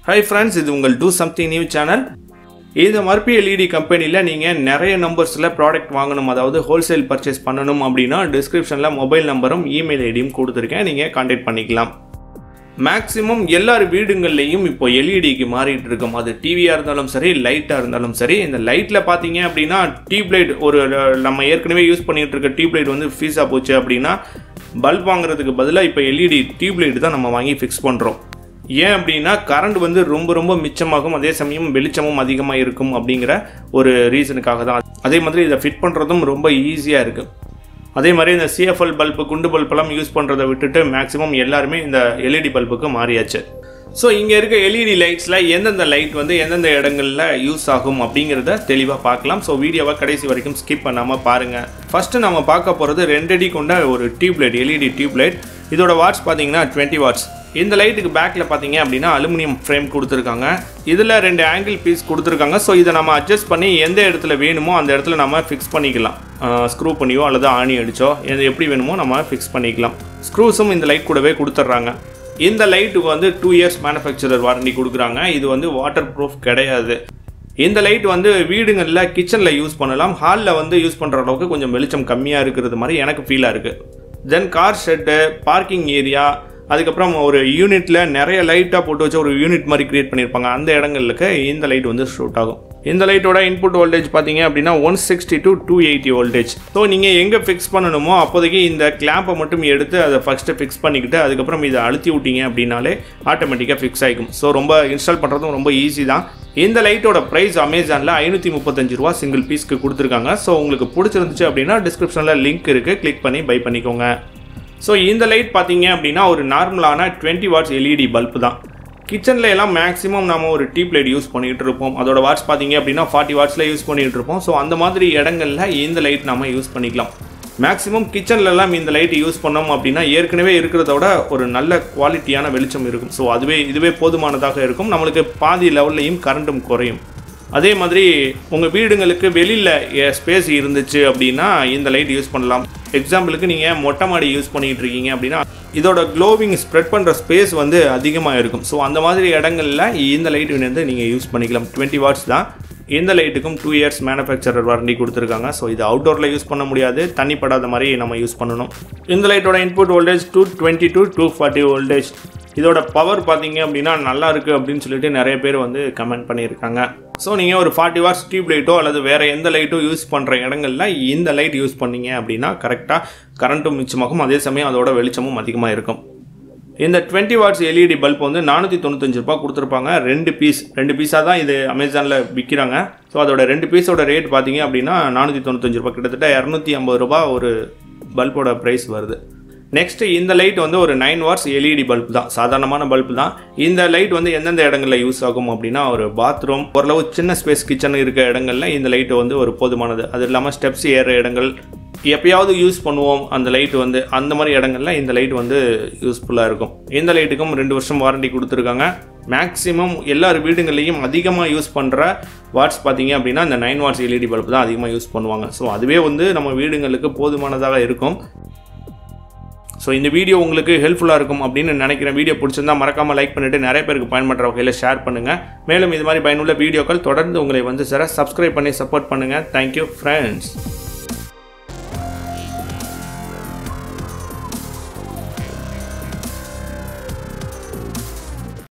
high friends இது உங்கள் do something new channel இந்த மர்பி எல்இடி கம்பெனியில் நீங்கள் நிறைய நம்பர்ஸில் ப்ராடக்ட் வாங்கணும் அதாவது ஹோல்சேல் பர்ச்சேஸ் பண்ணணும் அப்படின்னா டிஸ்கிரிப்ஷனில் மொபைல் நம்பரும் இமெயில் ஐடியும் கொடுத்துருக்கேன் நீங்கள் காண்டாக்ட் பண்ணிக்கலாம் மேக்ஸிமம் எல்லார் வீடுங்கள்லையும் இப்போ எல்இடிக்கு மாறிட்டு இருக்கும் அது டிவியாக இருந்தாலும் சரி லைட்டாக இருந்தாலும் சரி இந்த லைட்டில் பார்த்தீங்க அப்படின்னா டியூப் லைட் ஒரு நம்ம ஏற்கனவே யூஸ் பண்ணிட்டு இருக்க டியூப் லைட் வந்து ஃபீஸாக போச்சு அப்படின்னா பல்ப் வாங்குறதுக்கு பதிலாக இப்போ எல்இடி டியூப் லைட் தான் நம்ம வாங்கி ஃபிக்ஸ் பண்ணுறோம் ஏன் அப்படின்னா கரண்ட் வந்து ரொம்ப ரொம்ப மிச்சமாகும் அதே சமயம் வெளிச்சமும் அதிகமாக இருக்கும் அப்படிங்கிற ஒரு ரீசனுக்காக தான் அதே மாதிரி இதை ஃபிட் பண்ணுறதும் ரொம்ப ஈஸியாக இருக்குது அதே மாதிரி இந்த சிஎஃப்எல் பல்பு குண்டு பல்பெல்லாம் யூஸ் பண்ணுறதை விட்டுட்டு மேக்ஸிமம் எல்லாருமே இந்த எல்இடி பல்புக்கு மாறியாச்சு ஸோ இங்கே இருக்க எல்இடி லைட்ஸில் எந்தெந்த லைட் வந்து எந்தெந்த இடங்களில் யூஸ் ஆகும் அப்படிங்கிறத தெளிவாக பார்க்கலாம் ஸோ வீடியோவை கடைசி வரைக்கும் ஸ்கிப் பண்ணாமல் பாருங்கள் ஃபஸ்ட்டு நம்ம பார்க்க போகிறது ரெண்டடி கொண்ட ஒரு tube light LED tube light இதோட வாட்ஸ் பார்த்தீங்கன்னா டுவெண்ட்டி வாட்ஸ் இந்த லைட்டுக்கு பேக்கில் பார்த்தீங்க அப்படின்னா அலுமினியம் ஃப்ரேம் கொடுத்துருக்காங்க இதில் ரெண்டு ஆங்கிள் பீஸ் கொடுத்துருக்காங்க ஸோ இதை நம்ம அட்ஜஸ்ட் பண்ணி எந்த இடத்துல வேணுமோ அந்த இடத்துல நம்ம ஃபிக்ஸ் பண்ணிக்கலாம் ஸ்க்ரூ பண்ணியோ அல்லது ஆணி அடிச்சோ எது எப்படி வேணுமோ நம்ம ஃபிக்ஸ் பண்ணிக்கலாம் ஸ்க்ரூஸும் இந்த லைட் கூடவே கொடுத்துட்றாங்க இந்த லைட்டுக்கு வந்து டூ இயர்ஸ் மேனுஃபேக்சரர் வாரண்டி கொடுக்குறாங்க இது வந்து வாட்டர் ப்ரூஃப் கிடையாது இந்த லைட் வந்து வீடுங்களில் கிச்சனில் யூஸ் பண்ணலாம் ஹாலில் வந்து யூஸ் பண்ணுற அளவுக்கு கொஞ்சம் வெளிச்சம் கம்மியாக இருக்கிறது மாதிரி எனக்கு ஃபீலாக இருக்குது then car shed parking area அதுக்கப்புறம் ஒரு யூனிட்டில் நிறைய லைட்டாக போட்டு வச்சு ஒரு யூனிட் மாதிரி கிரியேட் பண்ணியிருப்பாங்க அந்த இடங்களுக்கு இந்த லைட் வந்து ஷூட் ஆகும் இந்த லைட்டோட இன்புட் வோல்டேஜ் பார்த்தீங்க அப்படின்னா one sixty to two eighty voltage so நீங்கள் எங்கே ஃபிக்ஸ் பண்ணணுமோ அப்போதைக்கு இந்த கிளாம்பை மட்டும் எடுத்து அதை ஃபஸ்ட்டு ஃபிக்ஸ் பண்ணிக்கிட்டு அதுக்கப்புறம் இதை அழுத்தி விட்டீங்க அப்படின்னாலே ஆட்டோமேட்டிக்காக ஃபிக்ஸ் ஆகிக்கும் ஸோ ரொம்ப இன்ஸ்டால் பண்ணுறதும் ரொம்ப ஈஸி தான் இந்த லைட்டோட ப்ரைஸ் அமேசானில் ஐநூற்றி முப்பத்தஞ்சு ரூபா சிங்கிள் பீஸ்க்கு கொடுத்துருக்காங்க ஸோ உங்களுக்கு பிடிச்சிருந்துச்சு அப்படின்னா டிஸ்கிரிப்ஷனில் லிங்க் இருக்குது கிளிக் பண்ணி பை பண்ணிக்கோங்க ஸோ இந்த லைட் பார்த்தீங்க அப்படின்னா ஒரு நார்மலான டுவெண்ட்டி வாட்ஸ் எல்இடி பல்ப் தான் கிச்சனில் எல்லாம் மேக்ஸிமம் நம்ம ஒரு டியூப் லைட் யூஸ் பண்ணிகிட்டு இருப்போம் அதோட வாட்ஸ் பார்த்தீங்க அப்படின்னா ஃபார்ட்டி வாட்ஸில் யூஸ் பண்ணிகிட்டு இருப்போம் ஸோ அந்த மாதிரி இடங்களில் இந்த லைட் நம்ம யூஸ் பண்ணிக்கலாம் மேக்ஸிமம் கிச்சன்லலாம் இந்த லைட் யூஸ் பண்ணோம் அப்படின்னா ஏற்கனவே இருக்கிறதோட ஒரு நல்ல குவாலிட்டியான வெளிச்சம் இருக்கும் ஸோ அதுவே இதுவே போதுமானதாக இருக்கும் நம்மளுக்கு பாதி லெவல்லையும் கரண்ட்டும் குறையும் அதே மாதிரி உங்கள் வீடுங்களுக்கு வெளியில் ஸ்பேஸ் இருந்துச்சு அப்படின்னா இந்த லைட் யூஸ் பண்ணலாம் எக்ஸாம்பிளுக்கு நீங்கள் மொட்டை மாடி யூஸ் பண்ணிகிட்டு இருக்கீங்க அப்படின்னா இதோட க்ளோவிங் ஸ்ப்ரெட் பண்ணுற ஸ்பேஸ் வந்து அதிகமாக இருக்கும் ஸோ அந்த மாதிரி இடங்களில் இந்த லைட் வந்து நீங்கள் யூஸ் பண்ணிக்கலாம் டுவெண்ட்டி வாட்ஸ் தான் இந்த லைட்டுக்கும் டூ இயர்ஸ் மேனுஃபேக்சரர் வாரண்டி கொடுத்துருக்காங்க ஸோ இது அவுட்டோரில் யூஸ் பண்ண முடியாது தண்ணி படாத மாதிரி நம்ம யூஸ் பண்ணணும் இந்த லைட்டோட input voltage two twenty to two forty voltage இதோட பவர் பார்த்தீங்க அப்படின்னா நல்லா இருக்குது அப்படின்னு சொல்லிட்டு நிறைய பேர் வந்து கமெண்ட் பண்ணியிருக்காங்க ஸோ நீங்கள் ஒரு ஃபார்ட்டி வாட்ஸ் டியூப் லைட்டோ அல்லது வேறு எந்த லைட்டோ யூஸ் பண்ணுற இடங்களில் இந்த லைட் யூஸ் பண்ணீங்க அப்படின்னா கரெக்டாக கரண்ட்டும் மிச்சமாகும் அதே சமயம் அதோட வெளிச்சமும் அதிகமாக இருக்கும் இந்த டுவெண்ட்டி வாட்ஸ் எல்இடி பல்ப் வந்து நானூற்றி தொண்ணூத்தஞ்சு ரூபா கொடுத்துருப்பாங்க ரெண்டு பீஸ் ரெண்டு பீஸாக தான் இது அமேசானில் விற்கிறாங்க ஸோ அதோட ரெண்டு பீஸோட ரேட் பார்த்தீங்க அப்படின்னா நானூற்றி தொண்ணூத்தஞ்சு ரூபா கிட்டத்தட்ட இரநூத்தி ஐம்பது ரூபா ஒரு பல்போட ப்ரைஸ் வருது நெக்ஸ்ட்டு இந்த லைட் வந்து ஒரு நைன் வாட்ஸ் எல்இடி பல்ப் தான் சாதாரணமான பல்ப் தான் இந்த லைட் வந்து எந்தெந்த இடங்களில் யூஸ் ஆகும் அப்படின்னா ஒரு பாத்ரூம் ஓரளவு சின்ன ஸ்பேஸ் கிச்சன் இருக்க இடங்களில் இந்த லைட் வந்து ஒரு போதுமானது அது இல்லாமல் ஸ்டெப்ஸ் ஏற இடங்கள் எப்பயாவது யூஸ் பண்ணுவோம் அந்த லைட் வந்து அந்த மாதிரி இடங்கள்ல இந்த லைட் வந்து யூஸ்ஃபுல்லாக இருக்கும் இந்த லைட்டுக்கும் ரெண்டு வருஷம் வாரண்டி கொடுத்துருக்காங்க மேக்ஸிமம் எல்லார் வீடுகள்லையும் அதிகமாக யூஸ் பண்ணுற வாட்ஸ் பார்த்தீங்க அப்படின்னா இந்த நைன் வாட்ஸ் எல்இடி பல்ப் தான் அதிகமாக யூஸ் பண்ணுவாங்க ஸோ அதுவே வந்து நம்ம வீடுங்களுக்கு போதுமானதாக இருக்கும் ஸோ இந்த வீடியோ உங்களுக்கு ஹெல்ப்ஃபுல்லாக இருக்கும் அப்படின்னு நினைக்கிறேன் வீடியோ பிடிச்சிருந்தா மறக்காமல் லைக் பண்ணிவிட்டு நிறைய பேருக்கு பயன்படுற வகையில் ஷேர் பண்ணுங்கள் மேலும் இது மாதிரி பயனுள்ள வீடியோக்கள் தொடர்ந்து உங்களை வந்து சார் சப்ஸ்கிரைப் பண்ணி சப்போர்ட் பண்ணுங்கள் தேங்க்யூ ஃப்ரெண்ட்ஸ்